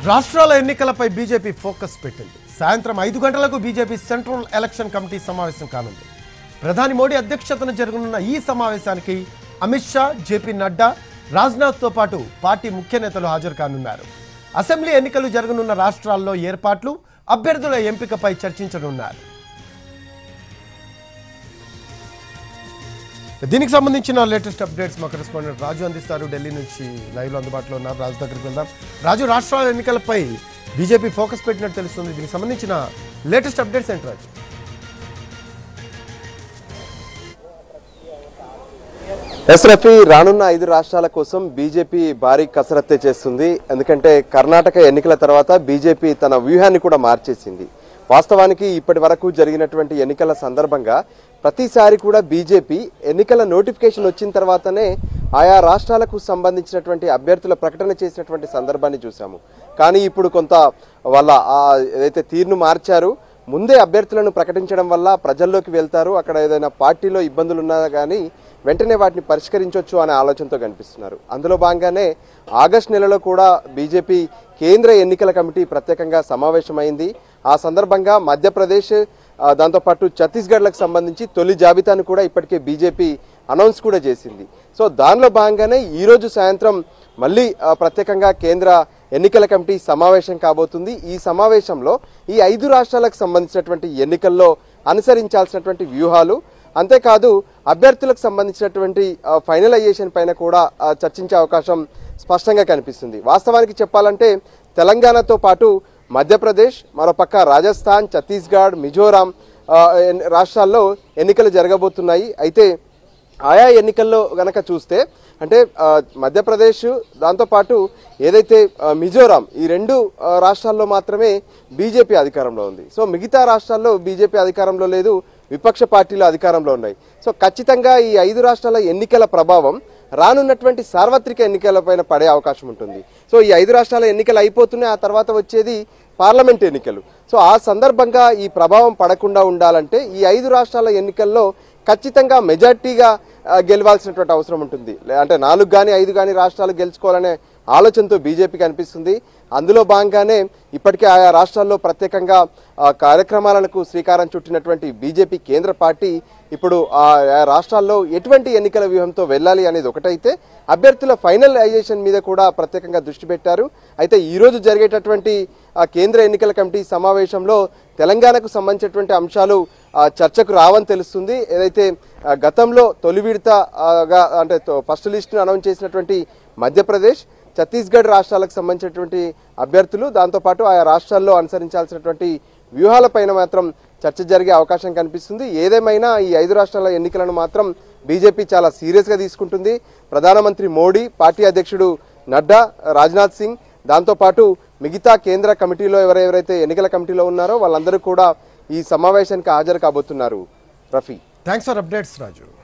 రాష్ట్రాల ఎన్నికలపై BJP focus పెట్టింది సాయంత్రం ఐదు గంటలకు బీజేపీ సెంట్రల్ ఎలక్షన్ కమిటీ సమావేశం కానుంది ప్రధాని మోడీ అధ్యక్షతన జరగనున్న ఈ సమావేశానికి అమిత్ షా జేపీ నడ్డా రాజ్నాథ్తో పాటు పార్టీ ముఖ్య నేతలు హాజరు కానున్నారు అసెంబ్లీ ఎన్నికలు జరగనున్న రాష్ట్రాల్లో ఏర్పాట్లు అభ్యర్థుల ఎంపికపై చర్చించనున్నారు దీనికి సంబంధించిన లేటెస్ట్ అప్డేట్స్ మా కరెస్పాండెంట్ రాజు అందిస్తారు ఢిల్లీ నుంచి లైవ్ లో అందుబాటులో ఉన్నారు రాజు దగ్గరికి వెళ్దాం రాజు రాష్ట్రాల ఎన్నికలపై బీజేపీ ఫోకస్ పెట్టినట్టు తెలుస్తుంది దీనికి సంబంధించిన లేటెస్ట్ అప్డేట్స్ ఏంటి రాజు ఎస్ రఫీ రానున్న ఐదు రాష్ట్రాల కోసం బీజేపీ భారీ కసరత్తే చేస్తుంది ఎందుకంటే కర్ణాటక ఎన్నికల తర్వాత బీజేపీ తన వ్యూహాన్ని కూడా మార్చేసింది వాస్తవానికి ఇప్పటి వరకు జరిగినటువంటి ఎన్నికల సందర్భంగా ప్రతిసారి కూడా బీజేపీ ఎన్నికల నోటిఫికేషన్ వచ్చిన తర్వాతనే ఆయా రాష్ట్రాలకు సంబంధించినటువంటి అభ్యర్థుల ప్రకటన చేసినటువంటి సందర్భాన్ని చూసాము కానీ ఇప్పుడు కొంత వాళ్ళ ఆ ఏదైతే తీరును మార్చారు ముందే అభ్యర్థులను ప్రకటించడం వల్ల ప్రజల్లోకి వెళ్తారు అక్కడ ఏదైనా పార్టీలో ఇబ్బందులు ఉన్నా కానీ వెంటనే వాటిని పరిష్కరించవచ్చు అనే ఆలోచనతో కనిపిస్తున్నారు అందులో భాగంగానే ఆగస్టు నెలలో కూడా బీజేపీ కేంద్ర ఎన్నికల కమిటీ ప్రత్యేకంగా సమావేశమైంది ఆ సందర్భంగా మధ్యప్రదేశ్ ఆ, దాంతోపాటు ఛత్తీస్గఢ్లకు సంబంధించి తొలి జాబితాను కూడా ఇప్పటికే బీజేపీ అనౌన్స్ కూడా చేసింది సో దానిలో భాగంగానే ఈరోజు సాయంత్రం మళ్ళీ ఆ, ప్రత్యేకంగా కేంద్ర ఎన్నికల కమిటీ సమావేశం కాబోతుంది ఈ సమావేశంలో ఈ ఐదు రాష్ట్రాలకు సంబంధించినటువంటి ఎన్నికల్లో అనుసరించాల్సినటువంటి వ్యూహాలు అంతేకాదు అభ్యర్థులకు సంబంధించినటువంటి ఆ, ఫైనలైజేషన్ పైన కూడా ఆ, చర్చించే అవకాశం స్పష్టంగా కనిపిస్తుంది వాస్తవానికి చెప్పాలంటే తెలంగాణతో పాటు మధ్యప్రదేశ్ మరోపక్క రాజస్థాన్ ఛత్తీస్గఢ్ మిజోరాం ఆ, ఎన్- రాష్ట్రాల్లో ఎన్నికలు జరగబోతున్నాయి అయితే ఆయా ఎన్నికల్లో గనక చూస్తే అంటే ఆ, మధ్యప్రదేశ్ దాంతోపాటు ఏదైతే ఆ, మిజోరాం ఈ రెండు ఆ, రాష్ట్రాల్లో మాత్రమే బీజేపీ అధికారంలో ఉంది సో మిగతా రాష్ట్రాల్లో బీజేపీ అధికారంలో లేదు విపక్ష పార్టీలు అధికారంలో ఉన్నాయి సో ఖచ్చితంగా ఈ ఐదు రాష్ట్రాల ఎన్నికల ప్రభావం రానున్నటువంటి సార్వత్రిక ఎన్నికలపైన పడే అవకాశం ఉంటుంది సో ఈ ఐదు రాష్ట్రాల ఎన్నికలు అయిపోతున్నాయి ఆ తర్వాత వచ్చేది పార్లమెంట్ ఎన్నికలు సో ఆ సందర్భంగా ఈ ప్రభావం పడకుండా ఉండాలంటే ఈ ఐదు రాష్ట్రాల ఎన్నికల్లో ఖచ్చితంగా మెజార్టీగా ఆ, గెలవాల్సినటువంటి అవసరం ఉంటుంది లే- అంటే నాలుగు కానీ ఐదు కానీ రాష్ట్రాలు గెలుచుకోవాలనే ఆలోచనతో బీజేపీ కనిపిస్తుంది అందులో భాగంగానే ఇప్పటికే ఆయా రాష్ట్రాల్లో ప్రత్యేకంగా ఆ, కార్యక్రమాలకు శ్రీకారం చుట్టినటువంటి బీజేపీ కేంద్ర పార్టీ ఇప్పుడు ఆ ఆ రాష్ట్రాల్లో ఎటువంటి ఎన్నికల వ్యూహంతో వెళ్ళాలి అనేది ఒకటైతే అభ్యర్థుల ఫైనలైజేషన్ మీద కూడా ప్రత్యేకంగా దృష్టి పెట్టారు అయితే ఈ రోజు జరిగేటటువంటి ఆ కేంద్ర ఎన్నికల కమిటీ సమావేశంలో తెలంగాణకు సంబంధించినటువంటి అంశాలు ఆ, చర్చకు రావని తెలుస్తుంది ఏదైతే ఆ, గతంలో తొలి విడత ఆ, గా అంటే తో- ఫస్ట్ లిస్టును అనౌన్స్ చేసినటువంటి మధ్యప్రదేశ్ ఛత్తీస్గఢ్ రాష్ట్రాలకు సంబంధించినటువంటి అభ్యర్థులు దాంతోపాటు ఆయా రాష్ట్రాల్లో అనుసరించాల్సినటువంటి వ్యూహాలపైన మాత్రం చర్చ జరిగే అవకాశం కనిపిస్తుంది ఏదేమైనా ఈ ఐదు రాష్ట్రాల ఎన్నికలను మాత్రం బీజేపీ చాలా సీరియస్గా తీసుకుంటుంది ప్రధానమంత్రి మోడీ పార్టీ అధ్యక్షుడు నడ్డా రాజ్నాథ్ సింగ్ దాంతోపాటు మిగతా కేంద్ర కమిటీలో ఎవరెవరైతే ఎన్నికల కమిటీలో ఉన్నారో వాళ్ళందరూ కూడా ఈ సమావేశానికి హాజరు కాబోతున్నారు Rafi thanks for updates Raju